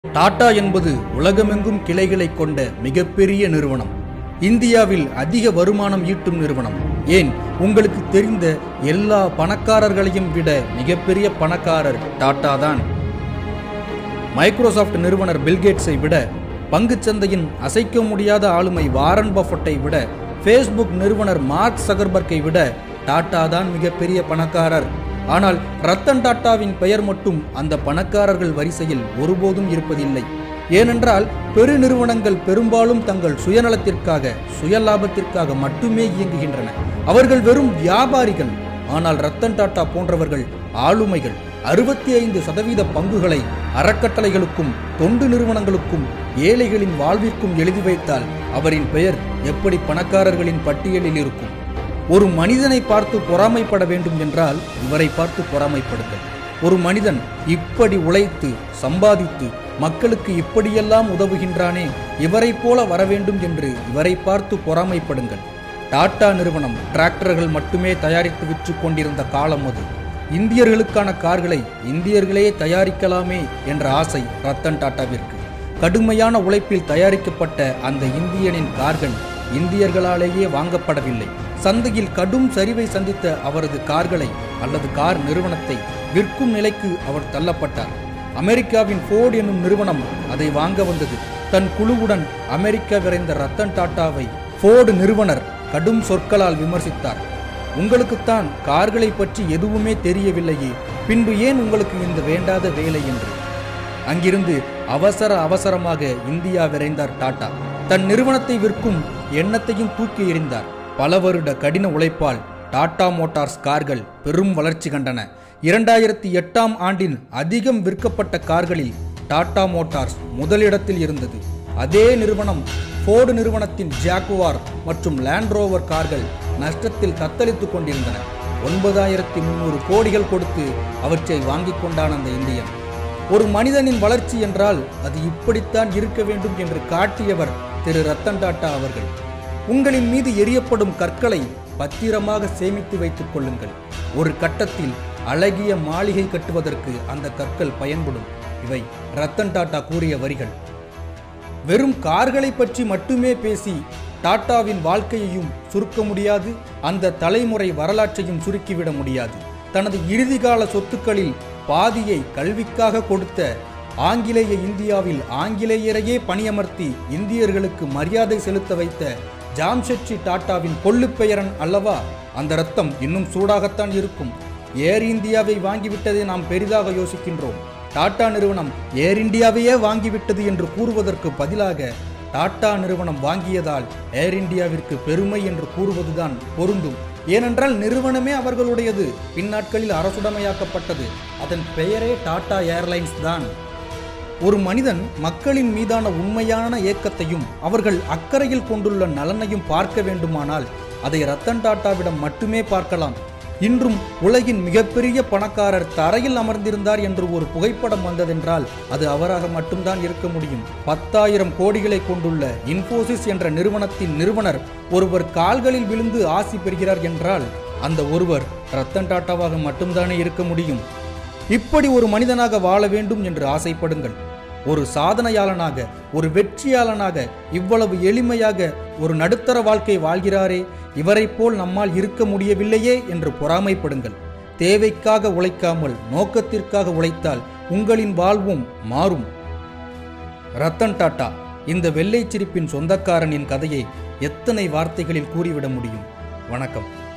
டாடா என்பது உலகமெங்கும் கிளைகளை கொண்ட மிகப்பெரிய நிறுவனம் இந்தியாவில் அதிக வருமானம் ஈட்டும் நிறுவனம் ஏன் உங்களுக்கு தெரிந்த எல்லா பணக்காரர்களையும் விட மிகப்பெரிய பணக்காரர் டாடா தான் மைக்ரோசாஃப்ட் நிறுவனர் பில்கேட்ஸை விட பங்குச் சந்தையின் அசைக்க முடியாத ஆளுமை வாரன் பஃபட்டை விட ஃபேஸ்புக் நிறுவனர் மார்க் சகர்பர்க்கை விட டாடா தான் மிகப்பெரிய பணக்காரர் ஆனால் ரத்தன் டாட்டாவின் பெயர் மட்டும் அந்த பணக்காரர்கள் வரிசையில் ஒருபோதும் இருப்பதில்லை ஏனென்றால் பெருநிறுவனங்கள் பெரும்பாலும் தங்கள் சுயநலத்திற்காக சுய லாபத்திற்காக மட்டுமே இயங்குகின்றன அவர்கள் வெறும் வியாபாரிகள் ஆனால் ரத்தன் டாட்டா போன்றவர்கள் ஆளுமைகள் அறுபத்தி ஐந்து சதவீத பங்குகளை அறக்கட்டளைகளுக்கும் தொண்டு நிறுவனங்களுக்கும் ஏழைகளின் வாழ்விற்கும் எழுதி வைத்தால் அவரின் பெயர் எப்படி பணக்காரர்களின் பட்டியலில் இருக்கும் ஒரு மனிதனை பார்த்து பொறாமைப்பட வேண்டும் என்றால் இவரை பார்த்து பொறாமைப்படுங்கள் ஒரு மனிதன் இப்படி உழைத்து சம்பாதித்து மக்களுக்கு இப்படியெல்லாம் உதவுகின்றானே இவரைப் போல வர வேண்டும் என்று இவரை பார்த்து பொறாமைப்படுங்கள் டாடா நிறுவனம் டிராக்டர்கள் மட்டுமே தயாரித்து விற்று கொண்டிருந்த காலம் அது இந்தியர்களுக்கான கார்களை இந்தியர்களே தயாரிக்கலாமே என்ற ஆசை ரத்தன் டாட்டாவிற்கு கடுமையான உழைப்பில் தயாரிக்கப்பட்ட அந்த இந்தியனின் கார்கள் இந்தியர்களாலேயே வாங்கப்படவில்லை சந்தையில் கடும் சரிவை சந்தித்த அவரது கார்களை அல்லது கார் நிறுவனத்தை விற்கும் நிலைக்கு அவர் தள்ளப்பட்டார் அமெரிக்காவின் ஃபோர்டு என்னும் நிறுவனம் அதை வாங்க வந்தது தன் குழுவுடன் அமெரிக்கா விரைந்த ரத்தன் டாட்டாவை ஃபோர்டு நிறுவனர் கடும் சொற்களால் விமர்சித்தார் உங்களுக்குத்தான் கார்களை பற்றி எதுவுமே தெரியவில்லையே பின்பு ஏன் உங்களுக்கு இந்த வேண்டாத வேலை என்று அங்கிருந்து அவசர அவசரமாக இந்தியா விரைந்தார் டாடா தன் நிறுவனத்தை விற்கும் எண்ணத்தையும் தூக்கி எறிந்தார் பல வருட கடின உழைப்பால் டாடா மோட்டார்ஸ் கார்கள் பெரும் வளர்ச்சி கண்டன இரண்டாயிரத்தி எட்டாம் ஆண்டின் அதிகம் விற்கப்பட்ட கார்களில் டாடா மோட்டார்ஸ் முதலிடத்தில் இருந்தது அதே நிறுவனம் ஃபோர்டு நிறுவனத்தின் ஜாக்குவார் மற்றும் லேண்ட் ரோவர் கார்கள் நஷ்டத்தில் தத்தளித்துக் கொண்டிருந்தன ஒன்பதாயிரத்தி முன்னூறு கோடிகள் கொடுத்து அவற்றை வாங்கிக் கொண்டான் அந்த இந்தியன் ஒரு மனிதனின் வளர்ச்சி என்றால் அது இப்படித்தான் இருக்க வேண்டும் என்று காட்டியவர் திரு ரத்தன் டாட்டா அவர்கள் உங்களின் மீது எரியப்படும் கற்களை பத்திரமாக சேமித்து வைத்துக் கொள்ளுங்கள் ஒரு கட்டத்தில் அழகிய மாளிகை கட்டுவதற்கு அந்த கற்கள் பயன்படும் இவை ரத்தன் டாட்டா கூறிய வரிகள் வெறும் கார்களை பற்றி மட்டுமே பேசி டாட்டாவின் வாழ்க்கையையும் சுருக்க முடியாது அந்த தலைமுறை வரலாற்றையும் சுருக்கிவிட முடியாது தனது இறுதிகால சொத்துக்களில் பாதியை கல்விக்காக கொடுத்த ஆங்கிலேய இந்தியாவில் ஆங்கிலேயரையே பணியமர்த்தி இந்தியர்களுக்கு மரியாதை செலுத்த வைத்த ஜாம்ஷெட்ஜி டாட்டாவின் கொள்ளுப்பெயரன் அல்லவா அந்த ரத்தம் இன்னும் சூடாகத்தான் இருக்கும் ஏர் இந்தியாவை வாங்கிவிட்டதை நாம் பெரிதாக யோசிக்கின்றோம் டாடா நிறுவனம் ஏர் இந்தியாவையே வாங்கிவிட்டது என்று கூறுவதற்கு பதிலாக டாடா நிறுவனம் வாங்கியதால் ஏர் இந்தியாவிற்கு பெருமை என்று கூறுவதுதான் பொருந்தும் ஏனென்றால் நிறுவனமே அவர்களுடையது பின்னாட்களில் அரசுடைமையாக்கப்பட்டது அதன் பெயரே டாடா ஏர்லைன்ஸ் தான் ஒரு மனிதன் மக்களின் மீதான உண்மையான ஏக்கத்தையும் அவர்கள் அக்கறையில் கொண்டுள்ள நலனையும் பார்க்க வேண்டுமானால் அதை ரத்தன் டாட்டாவிடம் மட்டுமே பார்க்கலாம் இன்றும் உலகின் மிகப்பெரிய பணக்காரர் தரையில் அமர்ந்திருந்தார் என்று ஒரு புகைப்படம் வந்ததென்றால் அது அவராக மட்டும்தான் இருக்க முடியும் பத்தாயிரம் கோடிகளை கொண்டுள்ள இன்ஃபோசிஸ் என்ற நிறுவனத்தின் நிறுவனர் ஒருவர் கால்களில் விழுந்து ஆசி பெறுகிறார் என்றால் அந்த ஒருவர் ரத்தன் டாட்டாவாக மட்டும்தானே இருக்க முடியும் இப்படி ஒரு மனிதனாக வாழ வேண்டும் என்று ஆசைப்படுங்கள் ஒரு சாதனையாளனாக ஒரு வெற்றியாளனாக இவ்வளவு எளிமையாக ஒரு நடுத்தர வாழ்க்கை வாழ்கிறாரே இவரைப் போல் நம்மால் இருக்க முடியவில்லையே என்று பொறாமைப்படுங்கள் தேவைக்காக உழைக்காமல் நோக்கத்திற்காக உழைத்தால் உங்களின் வாழ்வும் மாறும் ரத்தன் டாட்டா இந்த வெள்ளைச் சிரிப்பின் சொந்தக்காரனின் கதையை எத்தனை வார்த்தைகளில் கூறிவிட முடியும் வணக்கம்